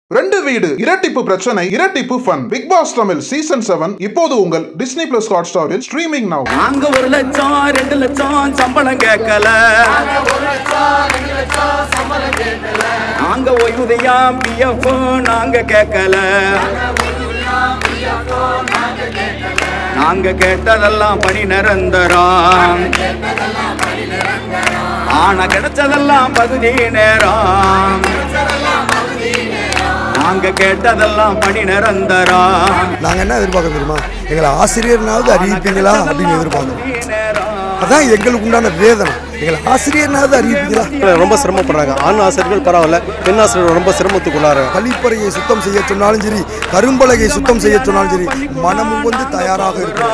ரெண்டு வீடு இரட்டிப்பு பிரச்சனை இரட்டிப்பு fun Bigg Boss Tamil season seven இப்போது உங்கள் டிஸ்னி பிளஸ் ஹாட் ஸ்டாரில் ஸ்ட்ரீமிங் நவ் நாங்க ஒரு லட்சம் ரெண்டு லட்சம் சம்பளம் கேட்கல நாங்க ஓய்வூதியம் பிஎஃப் நாங்க கேட்கல நாங்க கேட்டதெல்லாம் பணி நிரந்தரம் ஆனா கிடைச்சதெல்லாம் பகுதி நேரம் நாங்க கேட்டதெல்லாம் பணி நிரந்தரம் நாங்கள் என்ன எதிர்பார்க்க தெரியுமா எங்களை ஆசிரியர்னாவது அறிவிப்பீங்களா அப்படின்னு எதிர்பார்க்கறோம் அதான் எங்களுக்கு உண்டான வேதனை எங்களை ஆசிரியர்னாவது அறிவிப்பீங்களா ரொம்ப சிரமப்படுறாங்க ஆண் ஆசிரியர்கள் பரவாயில்ல பெண் ஆசிரியர்கள் ரொம்ப சிரமத்துக்குள்ளாரு கழிப்பறையை சுத்தம் செய்ய சொன்னாலும் சரி கரும்பலகை சுத்தம் செய்ய சொன்னாலும் சரி மனமும் வந்து தயாராக இருக்கிறோம்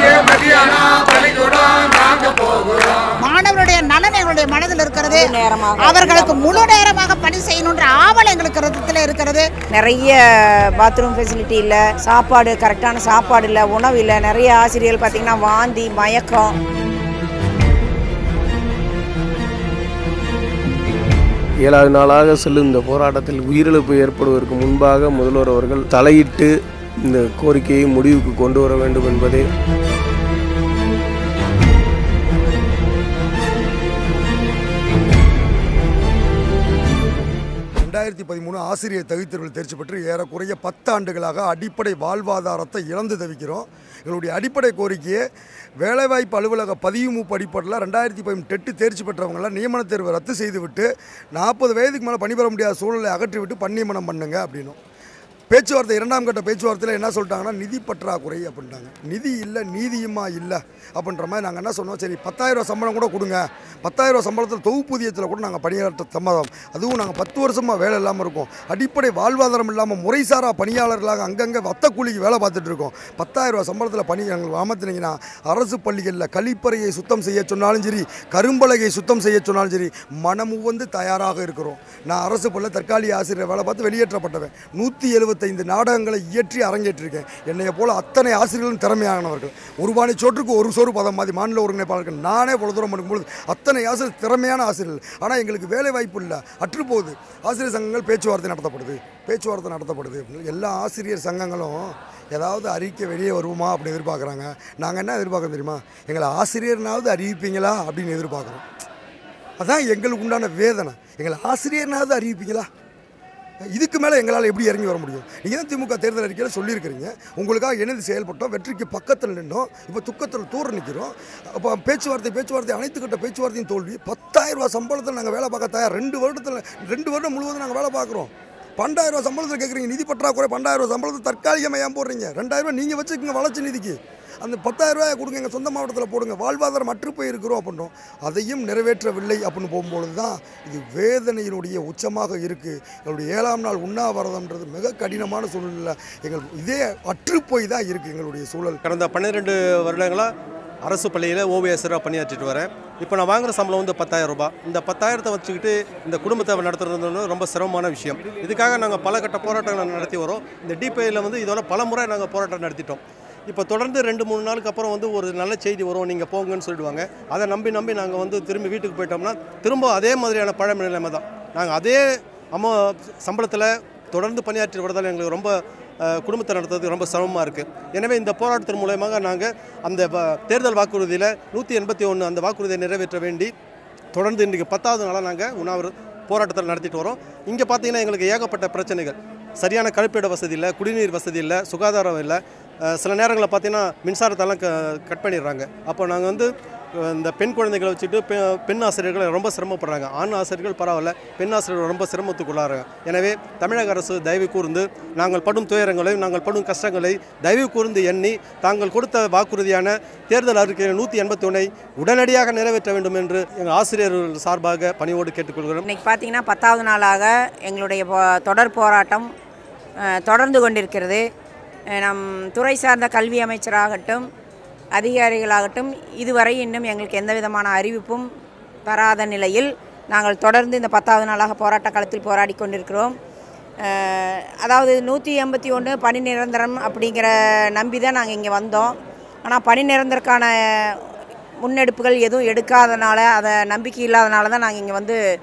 மாணவருடைய நலன் எங்களுடைய மனதில் இருக்கிறது அவர்களுக்கு முழு நேரமாக பணி செய்யணுன்ற ஆவல் எங்களுக்கு ரத்தத்தில் இருக்கிறது நிறைய பாத்ரூம் ஃபெசிலிட்டி இல்லை சாப்பாடு கரெக்டான சாப்பாடு இல்லை உணவு இல்லை நிறைய ஆசிரியர்கள் பார்த்தீங்கன்னா வாந்தி மயக்கம் ஏழாவது நாளாக செல்லும் இந்த போராட்டத்தில் உயிரிழப்பு ஏற்படுவதற்கு முன்பாக முதல்வர் அவர்கள் தலையிட்டு இந்த கோரிக்கையை முடிவுக்கு கொண்டு வர வேண்டும் என்பதே ரெண்டாயிரத்தி பதிமூணு ஆசிரியர் தகுதித்தேர்வில் தேர்ச்சி பெற்று ஏறக்குறைய பத்து ஆண்டுகளாக அடிப்படை வாழ்வாதாரத்தை இழந்து தவிக்கிறோம் எங்களுடைய அடிப்படை கோரிக்கையை வேலைவாய்ப்பு அலுவலக பதிவு மூப்பு அடிப்படையில் ரெண்டாயிரத்தி பதிமூணு டெட்டு தேர்ச்சி பெற்றவங்களாம் நியமன தேர்வை ரத்து செய்துவிட்டு நாற்பது வயதுக்கு மேலே பணிபெற முடியாத சூழலை அகற்றிவிட்டு பணியமனம் பண்ணுங்க அப்படின்னும் பேச்சுவார்த்தை இரண்டாம் கட்ட பேச்சுவார்த்தையில் என்ன சொல்லிட்டாங்கன்னா நிதி பற்றாக்குறை அப்படின்ட்டாங்க நிதி இல்லை நீதியுமா இல்லை அப்படின்ற மாதிரி நாங்கள் என்ன சொன்னோம் சரி பத்தாயிரம் ரூபா சம்பளம் கூட கொடுங்க பத்தாயிரம் ரூபா சம்பளத்தில் தொகுப்பூதியத்தில் கூட நாங்கள் பணியாற்ற சம்மதம் அதுவும் நாங்கள் பத்து வருஷமாக வேலை இல்லாமல் இருக்கோம் அடிப்படை வாழ்வாதாரம் இல்லாமல் முறைசாரா பணியாளர்களாக அங்கங்கே வத்த கூலிக்கு வேலை பார்த்துட்டு இருக்கோம் பத்தாயிரம் ரூபா சம்பளத்தில் பணி எங்களுக்கு அமர்த்தினீங்கன்னா அரசு பள்ளிகளில் கழிப்பறையை சுத்தம் செய்ய சொன்னாலும் சரி கரும்பலகை சுத்தம் செய்ய சொன்னாலும் சரி மனமும் வந்து தயாராக இருக்கிறோம் நான் அரசு பள்ளி தற்காலிக ஆசிரியர் வேலை பார்த்து வெளியேற்றப்பட்டவன் நூற்றி எழுபத்தைந்து நாடகங்களை இயற்றி அரங்கேற்றிருக்கேன் என்னைய போல அத்தனை ஆசிரியர்களும் திறமையானவர்கள் ஒரு பாணி சோற்றுக்கு ஒரு சோறு பதம் மாதிரி மாநில ஒருங்கிணைப்பாளர்கள் நானே பல தூரம் பண்ணும்பொழுது அத்தனை ஆசிரியர் திறமையான ஆசிரியர்கள் ஆனால் எங்களுக்கு வேலை வாய்ப்பு இல்லை அற்றுப்போகுது ஆசிரியர் சங்கங்கள் பேச்சுவார்த்தை நடத்தப்படுது பேச்சுவார்த்தை நடத்தப்படுது எல்லா ஆசிரியர் சங்கங்களும் ஏதாவது அறிக்கை வெளியே வருவோமா அப்படின்னு எதிர்பார்க்குறாங்க நாங்கள் என்ன எதிர்பார்க்குறோம் தெரியுமா எங்களை ஆசிரியர்னாவது அறிவிப்பீங்களா அப்படின்னு எதிர்பார்க்குறோம் அதான் எங்களுக்கு உண்டான வேதனை எங்களை ஆசிரியர்னாவது அறிவிப்பீங்களா இதுக்கு மேலே எங்களால் எப்படி இறங்கி வர முடியும் நீங்கள் தான் திமுக தேர்தல் அறிக்கையில் சொல்லியிருக்கிறீங்க உங்களுக்காக இணைந்து செயல்பட்டோம் வெற்றிக்கு பக்கத்தில் நின்றோம் இப்போ துக்கத்தில் தூர நிற்கிறோம் அப்போ பேச்சுவார்த்தை பேச்சுவார்த்தை அனைத்து கட்ட பேச்சுவார்த்தையும் தோல்வி பத்தாயிரம் ரூபா சம்பளத்தில் நாங்கள் வேலை பார்க்க தயார் ரெண்டு வருடத்தில் ரெண்டு வருடம் முழுவதும் நாங்கள் வேலை பார்க்குறோம் பண்டாயிரம் ரூபா சம்பளத்தில் கேட்குறீங்க நிதி பற்றாக்குறை பண்டாயிரம் ரூபா சம்பளத்தை தற்காலிகமாக ஏன் போடுறீங்க ரெண்டாயிரம் ரூபா நீங்கள் வச்சுக்கோங்க வளர்ச்சி நிதிக்கு அந்த பத்தாயிரம் ரூபாயை கொடுங்க எங்கள் சொந்த மாவட்டத்தில் போடுங்க வாழ்வாதாரம் அற்று போயிருக்கிறோம் அப்படின்றோம் அதையும் நிறைவேற்றவில்லை அப்படின்னு போகும்பொழுது தான் இது வேதனையினுடைய உச்சமாக இருக்குது எங்களுடைய ஏழாம் நாள் உண்ணாவிரதம்ன்றது மிக கடினமான சூழ்நிலை எங்கள் இதே அற்று போய் தான் இருக்குது எங்களுடைய சூழல் கடந்த பன்னிரெண்டு வருடங்களாக அரசு பள்ளியில் ஓவியசராக பணியாற்றிட்டு வரேன் இப்போ நான் வாங்குற சம்பளம் வந்து பத்தாயிரம் ரூபாய் இந்த பத்தாயிரத்தை வச்சுக்கிட்டு இந்த குடும்பத்தை நடத்துறது ரொம்ப சிரமமான விஷயம் இதுக்காக நாங்கள் பல கட்ட போராட்டங்களை நடத்தி வரோம் இந்த டிபிஐயில் வந்து இதோட பல முறை நாங்கள் போராட்டம் நடத்திட்டோம் இப்போ தொடர்ந்து ரெண்டு மூணு நாளுக்கு அப்புறம் வந்து ஒரு நல்ல செய்தி வரும் நீங்கள் போங்கன்னு சொல்லிடுவாங்க அதை நம்பி நம்பி நாங்கள் வந்து திரும்பி வீட்டுக்கு போயிட்டோம்னா திரும்ப அதே மாதிரியான பழமை நிலைமை தான் நாங்கள் அதே அம்மா சம்பளத்தில் தொடர்ந்து பணியாற்றி வரதால் எங்களுக்கு ரொம்ப அஹ், குடும்பத்தை நடத்துறதுக்கு ரொம்ப சிரமமாக இருக்குது எனவே இந்த போராட்டத்தின் மூலயமாக நாங்கள் அந்த வ- தேர்தல் வாக்குறுதியில் நூற்றி எண்பத்தி ஒன்று அந்த வாக்குறுதியை நிறைவேற்ற வேண்டி தொடர்ந்து இன்றைக்கி பத்தாவது நாளாக நாங்கள் உண்ணாவிர போராட்டத்தில் நடத்திட்டு வரோம் இங்கே பார்த்தீங்கன்னா எங்களுக்கு ஏகப்பட்ட பிரச்சனைகள் சரியான கழிப்பிட வசதி இல்லை குடிநீர் வசதி இல்லை சுகாதாரம் இல்லை அஹ், சில நேரங்களில் பார்த்தீங்கன்னா மின்சாரத்தெல்லாம் க கட் பண்ணிடுறாங்க அப்போ நாங்கள் வந்து அஹ், இந்த பெண் குழந்தைகளை வச்சுட்டு பெ பெண் ஆசிரியர்கள் ரொம்ப சிரமப்படுறாங்க ஆண் ஆசிரியர்கள் பரவாயில்ல பெண் ஆசிரியர்கள் ரொம்ப சிரமத்துக்குள்ளாராங்க எனவே தமிழக அரசு தயவு கூர்ந்து நாங்கள் படும் துயரங்களையும் நாங்கள் படும் கஷ்டங்களை தயவு கூர்ந்து எண்ணி தாங்கள் கொடுத்த வாக்குறுதியான தேர்தல் அறிக்கை நூற்றி எண்பத்தி ஒன்றை உடனடியாக நிறைவேற்ற வேண்டும் என்று எங்கள் ஆசிரியர்கள் சார்பாக பணியோடு கேட்டுக்கொள்கிறோம் இன்னைக்கு பார்த்தீங்கன்னா பத்தாவது நாளாக எங்களுடைய போ- தொடர் போராட்டம் அஹ், தொடர்ந்து கொண்டிருக்கிறது அஹ், நம் துறை சார்ந்த கல்வி அமைச்சராகட்டும் அதிகாரிகளாகட்டும் இதுவரை இன்னும் எங்களுக்கு எந்த விதமான அறிவிப்பும் தராத நிலையில் நாங்கள் தொடர்ந்து இந்த பத்தாவது நாளாக போராட்ட களத்தில் போராடி கொண்டிருக்கிறோம் அஹ், அதாவது நூற்றி எண்பத்தி ஒன்று பணி நிரந்தரம் அப்படிங்கிற நம்பி தான் நாங்கள் இங்கே வந்தோம் ஆனால் பணி நிரந்தரக்கான முன்னெடுப்புகள் எதுவும் எடுக்காதனால அதை நம்பிக்கை இல்லாதனால தான் நாங்கள் இங்கே வந்து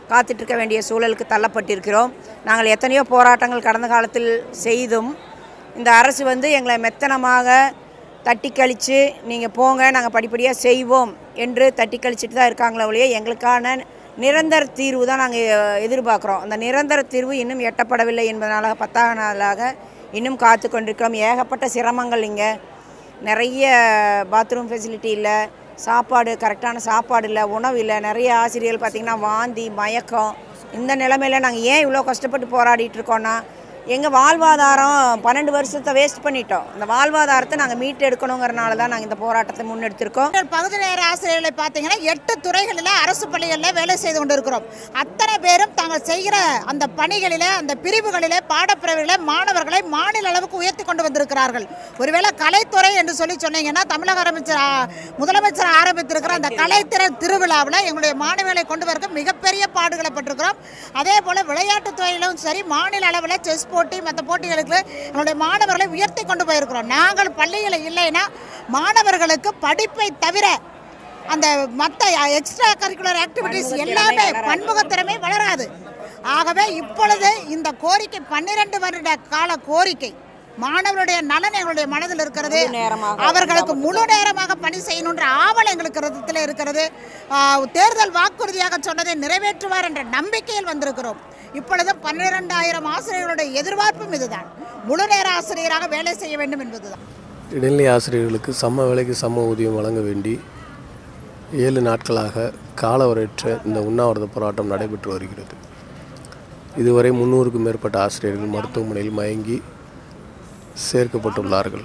காத்துட்ருக்க வேண்டிய சூழலுக்கு தள்ளப்பட்டிருக்கிறோம் நாங்கள் எத்தனையோ போராட்டங்கள் கடந்த காலத்தில் செய்தும் இந்த அரசு வந்து எங்களை மெத்தனமாக தட்டி கழித்து நீங்கள் போங்க நாங்கள் படிப்படியாக செய்வோம் என்று தட்டி கழிச்சிட்டு தான் இருக்காங்களே ஒழிய எங்களுக்கான நிரந்தர தீர்வு தான் நாங்கள் எதிர்பார்க்குறோம் அந்த நிரந்தர தீர்வு இன்னும் எட்டப்படவில்லை என்பதனால பத்தாக நாளாக இன்னும் காத்து கொண்டிருக்கிறோம் ஏகப்பட்ட சிரமங்கள் இங்கே நிறைய பாத்ரூம் ஃபெசிலிட்டி இல்லை சாப்பாடு கரெக்டான சாப்பாடு இல்லை உணவு இல்லை நிறைய ஆசிரியர்கள் பார்த்திங்கன்னா வாந்தி மயக்கம் இந்த நிலமையில நாங்கள் ஏன் இவ்வளோ கஷ்டப்பட்டு போராடிட்டு இருக்கோன்னா எங்கள் வாழ்வாதாரம் பன்னெண்டு வருஷத்தை வேஸ்ட் பண்ணிட்டோம் இந்த வாழ்வாதாரத்தை நாங்கள் மீட்டு எடுக்கணுங்கிறனால தான் நாங்கள் இந்த போராட்டத்தை முன்னெடுத்திருக்கோம் எங்கள் பகுதி நேர ஆசிரியர்களை பார்த்தீங்கன்னா எட்டு துறைகளில் அரசு பள்ளிகளில் வேலை செய்து கொண்டிருக்கிறோம் அத்தனை பேரும் தாங்கள் செய்கிற அந்த பணிகளில் அந்த பிரிவுகளிலே பாடப்பிரிவுகளில் மாணவர்களை மாநில அளவுக்கு உயர்த்தி கொண்டு வந்திருக்கிறார்கள் ஒருவேளை கலைத்துறை என்று சொல்லி சொன்னீங்கன்னா தமிழக அமைச்சர் ஆ, முதலமைச்சர் ஆரம்பித்திருக்கிற அந்த கலைத்திறன் திருவிழாவில் எங்களுடைய மாணவர்களை கொண்டு வரக்கு மிகப்பெரிய பாடுகளை பட்டிருக்கிறோம் அதே போல் விளையாட்டுத் துறையிலும் சரி மாநில அளவில் செஸ் போட்டி மற்ற போட்டிகளுக்கு எங்களுடைய மாணவர்களை உயர்த்தி கொண்டு போயிருக்கிறோம் நாங்கள் பள்ளியில் இல்லைன்னா மாணவர்களுக்கு படிப்பை தவிர அந்த மற்ற எக்ஸ்ட்ரா கரிக்குலர் ஆக்டிவிட்டீஸ் பன்முகத்திறமை எல்லாமே வளராது. பன்முகத்திறமை வளராது ஆகவே இப்பொழுது இந்த கோரிக்கை பன்னிரண்டு வருட கால கோரிக்கை மாணவருடைய நலன் எங்களுடைய மனதில் இருக்கிறது முழு நேரமாக அவர்களுக்கு முழு நேரமாக பணி செய்யணுன்ற ஆவல் எங்களுக்கு ரத்தத்தில் இருக்கிறது ஆ, தேர்தல் வாக்குறுதியாக சொன்னதை நிறைவேற்றுவார் என்ற நம்பிக்கையில் வந்திருக்கிறோம் இப்பொழுது பன்னிரெண்டாயிரம் ஆசிரியர்களுடைய எதிர்பார்ப்பும் இதுதான் முழு நேர ஆசிரியராக வேலை செய்ய வேண்டும் என்பதுதான் இடைநிலை ஆசிரியர்களுக்கு சம வேலைக்கு சம ஊதியம் வழங்க வேண்டி ஏழு நாட்களாக காலவரையற்ற இந்த உண்ணாவிரத போராட்டம் நடைபெற்று வருகிறது இதுவரை முந்நூறுக்கும் மேற்பட்ட ஆசிரியர்கள் மருத்துவமனையில் மயங்கி சேர்க்கப்பட்டுள்ளார்கள்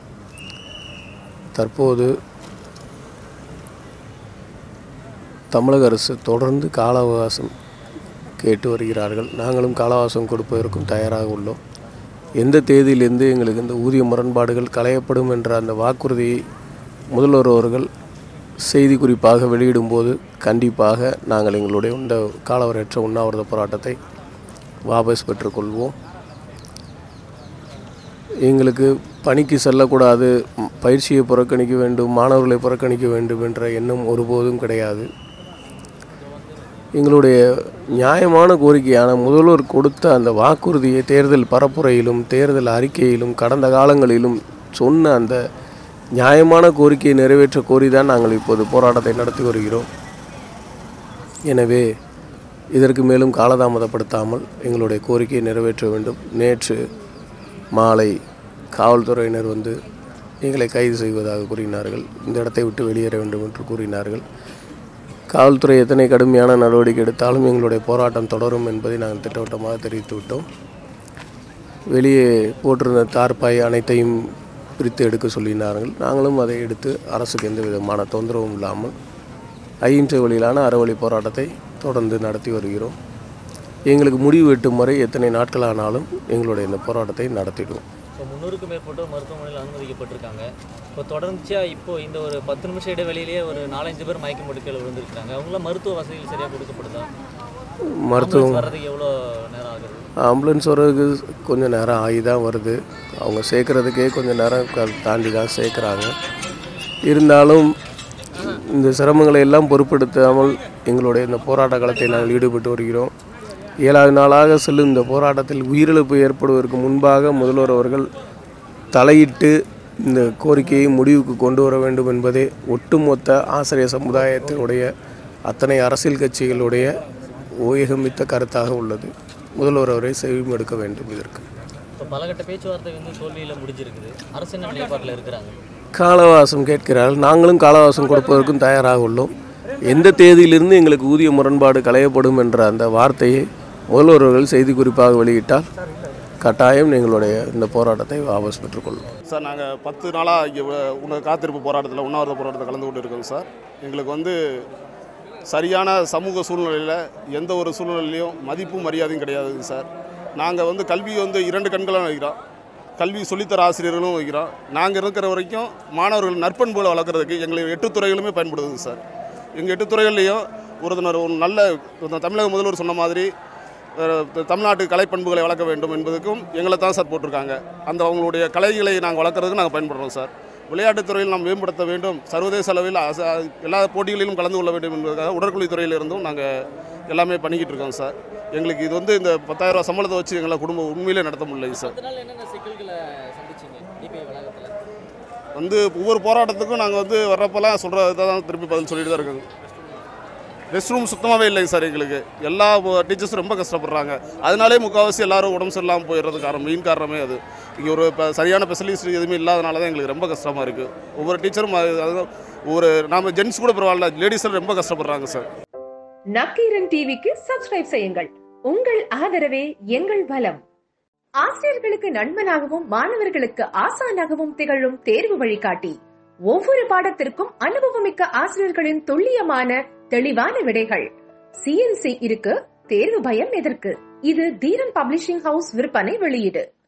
தற்போது தமிழக அரசு தொடர்ந்து கால அவகாசம் கேட்டு வருகிறார்கள் நாங்களும் கால அவகாசம் கொடுப்பதற்கும் தயாராக உள்ளோம் எந்த தேதியிலிருந்து எங்களுக்கு இந்த ஊதிய முரண்பாடுகள் களையப்படும் என்ற அந்த வாக்குறுதியை முதல்வர் அவர்கள் செய்தி குறிப்பாக வெளியிடும்போது கண்டிப்பாக நாங்கள் எங்களுடைய இந்த காலவரையற்ற உண்ணாவிரத போராட்டத்தை வாபஸ் பெற்றுக்கொள்வோம் எங்களுக்கு பணிக்கு செல்லக்கூடாது ம், பயிற்சியை புறக்கணிக்க வேண்டும் மாணவர்களை புறக்கணிக்க வேண்டும் என்ற எண்ணம் ஒருபோதும் கிடையாது எங்களுடைய நியாயமான கோரிக்கையான முதல்வர் கொடுத்த அந்த வாக்குறுதியை தேர்தல் பரப்புரையிலும் தேர்தல் அறிக்கையிலும் கடந்த காலங்களிலும் சொன்ன அந்த நியாயமான கோரிக்கையை நிறைவேற்ற கோரி தான் நாங்கள் இப்போது போராட்டத்தை நடத்தி வருகிறோம் எனவே இதற்கு மேலும் காலதாமதப்படுத்தாமல் எங்களுடைய கோரிக்கையை நிறைவேற்ற வேண்டும் நேற்று மாலை காவல்துறையினர் வந்து எங்களை கைது செய்வதாக கூறினார்கள் இந்த இடத்தை விட்டு வெளியேற வேண்டும் என்று கூறினார்கள் காவல்துறை எத்தனை கடுமையான நடவடிக்கை எடுத்தாலும் எங்களுடைய போராட்டம் தொடரும் என்பதை நாங்கள் திட்டவட்டமாக தெரிவித்து விட்டோம் வெளியே போட்டிருந்த தார்பாய் அனைத்தையும் பிரித்து எடுக்க சொல்லினார்கள் நாங்களும் அதை எடுத்து அரசுக்கு எந்த விதமான தொந்தரவும் இல்லாமல் அகிம்சை வழியிலான அறவழி போராட்டத்தை தொடர்ந்து நடத்தி வருகிறோம் எங்களுக்கு முடிவு எட்டும் வரை எத்தனை நாட்கள் ஆனாலும் எங்களுடைய இந்த போராட்டத்தை நடத்திடுவோம் இப்போ முந்நூறுக்கும் மேற்பட்டோர் மருத்துவமனையில் அனுமதிக்கப்பட்டிருக்காங்க இப்போ தொடர்ச்சியாக இப்போ இந்த ஒரு பத்து நிமிஷம் இடைவெளியிலேயே ஒரு நாலஞ்சு பேர் மயக்க முடுக்கையில் விழுந்திருக்காங்க அவங்களாம் மருத்துவ வசதிகள் சரியாக கொடுக்கப்படுதா மருத்துவம் Ambulance வர்றதுக்கு எவ்வளோ நேரம் ஆகுது ஆம்புலன்ஸ் வர்றதுக்கு கொஞ்சம் நேரம் ஆகி தான் வருது அவங்க சேர்க்குறதுக்கே கொஞ்சம் நேரம் க- தாண்டி தான் சேர்க்குறாங்க இருந்தாலும் இந்த சிரமங்களை எல்லாம் பொருட்படுத்தாமல் எங்களுடைய இந்த போராட்ட காலத்தை நாங்கள் ஈடுபட்டு வருகிறோம் ஏழாவது நாளாக செல்லும் இந்த போராட்டத்தில் உயிரிழப்பு ஏற்படுவதற்கு முன்பாக முதல்வர் அவர்கள் தலையிட்டு இந்த கோரிக்கையை முடிவுக்கு கொண்டு வர வேண்டும் என்பதே ஒட்டுமொத்த ஆசிரியர் சமுதாயத்தினுடைய அத்தனை அரசியல் கட்சிகளுடைய ஓயகமித்த கருத்தாக உள்ளது முதல்வர் அவரை செவிமடுக்க வேண்டும் இதற்கு இப்போ பலகட்ட பேச்சுவார்த்தை வந்து தோல்வியில் முடிஞ்சிருக்குது அரசு என்ன நிலைப்பாட்டில் இருக்கிறாங்க காலவாசம் கேட்கிறார்கள் நாங்களும் காலவாசம் கொடுப்பதற்கும் தயாராக உள்ளோம் எந்த தேதியிலிருந்து எங்களுக்கு ஊதிய முரண்பாடு களையப்படும் என்ற அந்த வார்த்தையை முதல்வர் அவர்கள் செய்தி குறிப்பாக வெளியிட்டால் கட்டாயம் எங்களுடைய இந்த போராட்டத்தை வாபஸ் பெற்றுக்கொள்வோம் சார் நாங்கள் பத்து நாளாக இங்கே உணவு காத்திருப்பு போராட்டத்தில் உண்ணாவிரத போராட்டத்தில் கலந்து கொண்டு இருக்கோம் சார் எங்களுக்கு வந்து சரியான சமூக சூழ்நிலையில் எந்த ஒரு சூழ்நிலையிலையும் மதிப்பும் மரியாதையும் கிடையாதுங்க சார் நாங்கள் வந்து கல்வி வந்து இரண்டு கண்களாக வைக்கிறோம் கல்வி சொல்லித்தர ஆசிரியர்களும் வைக்கிறோம் நாங்கள் இருக்கிற வரைக்கும் மாணவர்கள் நற்பண்புகளை வளர்க்குறதுக்கு எங்களுக்கு எட்டு துறைகளுமே பயன்படுதுங்க சார் எங்கள் எட்டு துறைகள்லையும் ஒருத்தனர் ஒரு நல்ல ஒரு தமிழக முதல்வர் சொன்ன மாதிரி அஹ், த- தமிழ்நாட்டு கலைப்பண்புகளை வளர்க்க வேண்டும் என்பதுக்கும் எங்களை தான் சார் போட்டிருக்காங்க அந்த அவங்களுடைய கலைகளை நாங்கள் வளர்க்குறதுக்கு நாங்கள் பயன்படுறோம் சார் விளையாட்டுத் துறையில் நாம் மேம்படுத்த வேண்டும் சர்வதேச அளவில் அச- எல்லா போட்டிகளிலும் கலந்து கொள்ள வேண்டும் என்பதற்காக உடற்கல்வித் துறையிலிருந்தும் நாங்கள் எல்லாமே பண்ணிக்கிட்டு இருக்கோம் சார் எங்களுக்கு இது வந்து இந்த பத்தாயிரம் ரூபா சம்பளத்தை வச்சு எங்களை குடும்பம் உண்மையிலே நடத்த முடியலைங்க சார் அதனால என்னென்ன சிக்கல்களை சந்திச்சீங்க டிபிஐ வளாகத்தில் வந்து ஒவ்வொரு போராட்டத்துக்கும் நாங்கள் வந்து வர்றப்பெல்லாம் சொல்கிறத தான் திருப்பி பதில் சொல்லிட்டு தான் இருக்கோங்க ரெஸ்ட் ரூம் சுத்தமாகவே இல்லைங்க சார் எங்களுக்கு எல்லா டீச்சர்ஸும் ரொம்ப கஷ்டப்படுறாங்க அதனாலே முக்கால்வாசி எல்லாரும் உடம்பு சரியில்லாமல் போயிடுறது காரணம் மெயின் காரணமே அது இங்கே ஒரு இப்போ சரியான ஸ்பெஷலிஸ்ட் எதுவுமே இல்லாதனால தான் எங்களுக்கு ரொம்ப கஷ்டமாக இருக்குது ஒவ்வொரு டீச்சரும் அது- அது ஒரு நாம ஜென்ஸ் கூட பரவாயில்ல லேடிஸ் ரொம்ப கஷ்டப்படுறாங்க சார் நக்கீரன் டிவிக்கு சப்ஸ்கிரைப் செய்யுங்கள் உங்கள் ஆதரவே எங்கள் பலம் ஆசிரியர்களுக்கு நண்பனாகவும் மாணவர்களுக்கு ஆசானாகவும் திகழும் தேர்வு வழிகாட்டி ஒவ்வொரு பாடத்திற்கும் அனுபவமிக்க ஆசிரியர்களின் துல்லியமான தெளிவான விடைகள் சிஎன்சி இருக்கு தேர்வு பயம் எதற்கு இது தீரன் பப்ளிஷிங் ஹவுஸ் விற்பனை வெளியீடு